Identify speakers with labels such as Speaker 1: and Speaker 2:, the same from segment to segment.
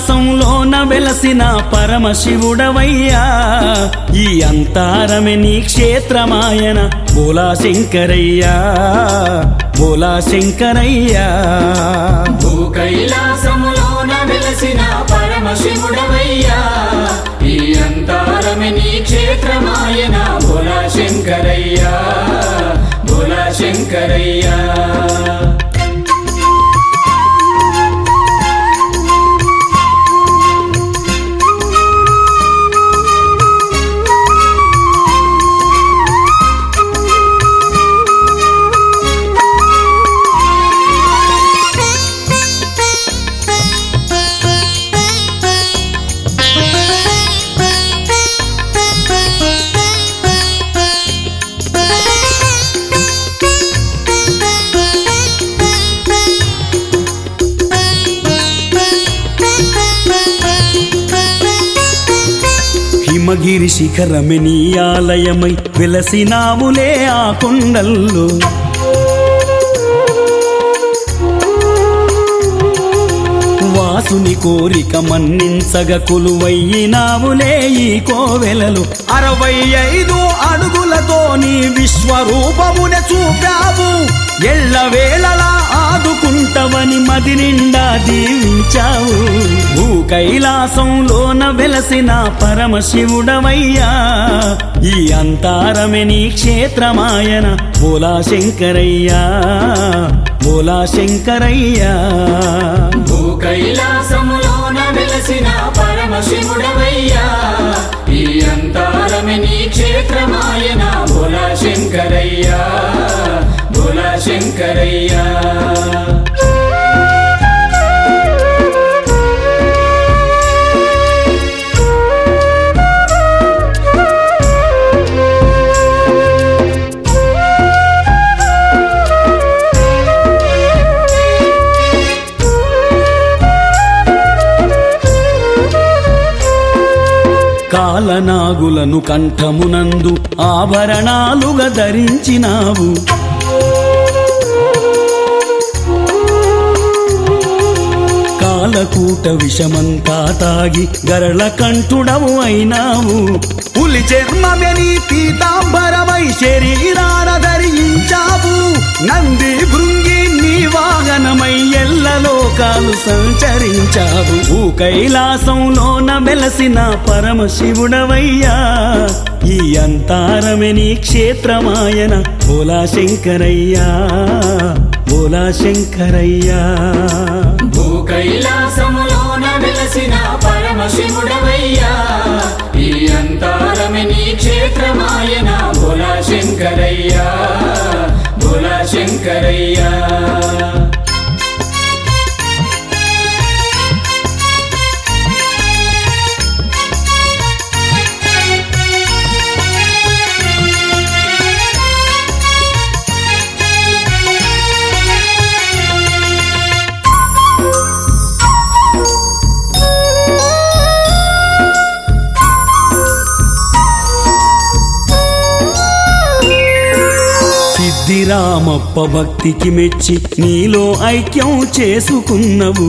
Speaker 1: కైలాసంలోన వెలసిన పరమశివుడవయ్యా ఈ అంతారమే నీ క్షేత్రమాయన బోలా శంకరయ్యా బోలా శంకరయ్యా
Speaker 2: భూ కైలాసములోన వెలసిన పరమశివుడవయ్యా ఈ అంతారమి నీ క్షేత్రమాయన భోలా శంకరయ్యా భోలా శంకరయ్యా
Speaker 1: హిమగిరి శిఖరమే నీ ఆలయమై వెలసినాములే ఆ కొండల్లో వాసుని కోరిక మన్నించగ కొలువయ్యినావులే ఈ కోవెలలు అరవై ఐదు అడుగులతో నీ విశ్వరూపమున చూపావు ఎళ్ళ వేళలా ఆదుకుంటవని మది నిండా దీవించావు భూ కైలాసంలోన వెలసిన పరమశివుడవయ్యా ఈ అంతారమే నీ క్షేత్రమాయన బోలా శంకరయ్యా బోలా శంకరయ్యా
Speaker 2: భూ కైలాసములోన వెలసిన పరమశివుడవయ్యా ఈ అంతారమి నీ క్షేత్రమాయన భోలా శంకరయ్యా భోలా శంకరయ్యా
Speaker 1: కాలనాగులను కంఠమునందు ఆభరణాలుగా ధరించినావు కాలకూట విషమంతా తాగి గరళ కంఠుడవు అయినావు పులి చర్మమే నీ పీతాంబరమై శరీరాన ధరించావు నంది భృంగి నీ వాహనమై ఎల్ల లోకాలు సంచరించావు భూ కైలాసంలోన వెలసిన పరమశివుడవయ్యా ఈ అంతారమే నీ క్షేత్రమాయన బోలా శంకరయ్యా బోలా శంకరయ్యా
Speaker 2: భూ కైలాసములోన వెలసిన పరమశివుడవయ్యా ఈ అంతారమి నీ క్షేత్రమాయన భోలా శంకరయ్యా భోలా శంకరయ్యా
Speaker 1: సిద్ధిరామప్ప భక్తికి మెచ్చి నీలో ఐక్యం చేసుకున్నవు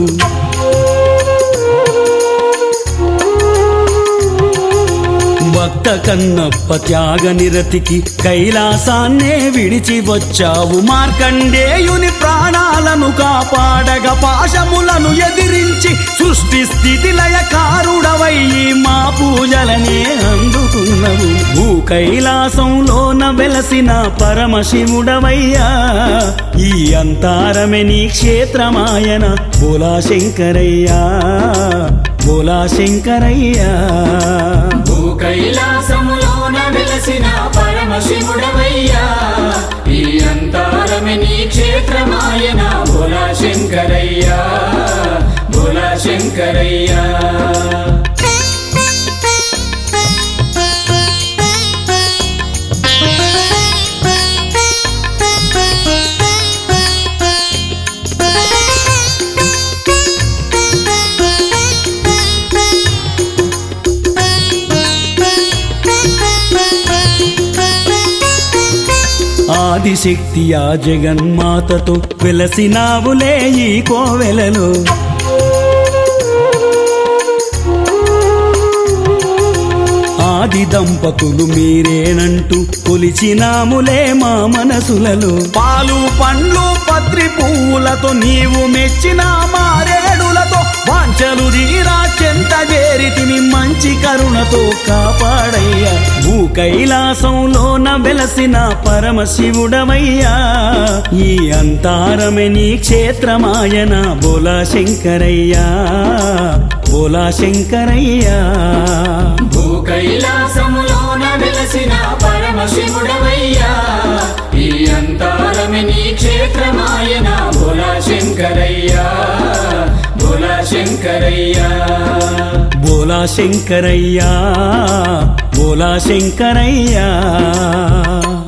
Speaker 1: భక్త కన్నప్ప త్యాగ నిరతికి కైలాసాన్నే విడిచి వచ్చావు మార్కండేయుని ప్రాణాలను కాపాడగ పాశములను ఎదిరించి సృష్టి స్థితి లయకారుడవయ్యి మా పూజలనే అందుకున్నవు భూ కైలాసంలోన వెలసిన పరమశివుడవయ్యా ఈ అంతారమే నీ క్షేత్రమాయన బోలా శంకరయ్యా బోలా శంకరయ్యా
Speaker 2: భూ కైలాసములోన వెలసిన పరమశివుడవయ్యా ఈ అంతారమి నీ క్షేత్రమాయన భోలా శంకరయ్యా భోలా శంకరయ్యా
Speaker 1: ఆదిశక్తి ఆ జగన్మాతతో వెలసినావులే ఈ కోవెలలో ఆది దంపతులు మీరేనంటూ కొలిచినాములే మా మనసులలో పాలు పండ్లు పత్రి పువ్వులతో నీవు మెచ్చిన మారేడులతో వాంచలు తీరా చెంత చేరితిని మంచి కరుణతో కాపాడయ్యా భూ కైలాసంలోన వెలసిన పరమశివుడవయ్యా ఈ అంతారమే నీ క్షేత్రమాయన బోలా శంకరయ్యా బోలా శంకరయ్యా
Speaker 2: భూ కైలాసములోన వెలసిన పరమశివుడవయ్యా ఈ అంతారమి నీ క్షేత్రమాయన భోలా శంకరయ్యా భోలా శంకరయ్యా
Speaker 1: బోలా శంకరయ్యా బోలా శంకరయ్యా